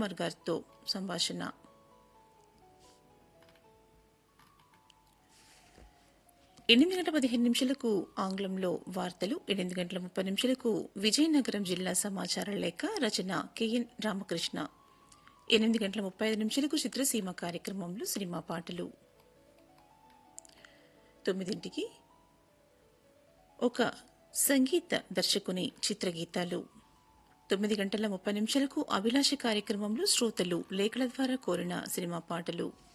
కుమార్ గారితో సంభాషణ ఎనిమిది గంటల పదిహేను నిమిషాలకు ఆంగ్లంలో వార్తలు ఎనిమిది గంటల ముప్పై నిమిషాలకు విజయనగరం జిల్లా సమాచార లేఖ రచన కెఎన్ రామకృష్ణ ఎనిమిది గంటల ముప్పై ఐదు నిమిషాలకు చిత్రసీమ కార్యక్రమంలో సినిమా పాటలు తొమ్మిదింటికి ఒక సంగీత దర్శకుని చిత్రగీతాలు తొమ్మిది గంటల ముప్పై నిమిషాలకు అభిలాష కార్యక్రమంలో శ్రోతలు లేఖల ద్వారా కోరిన సినిమా పాటలు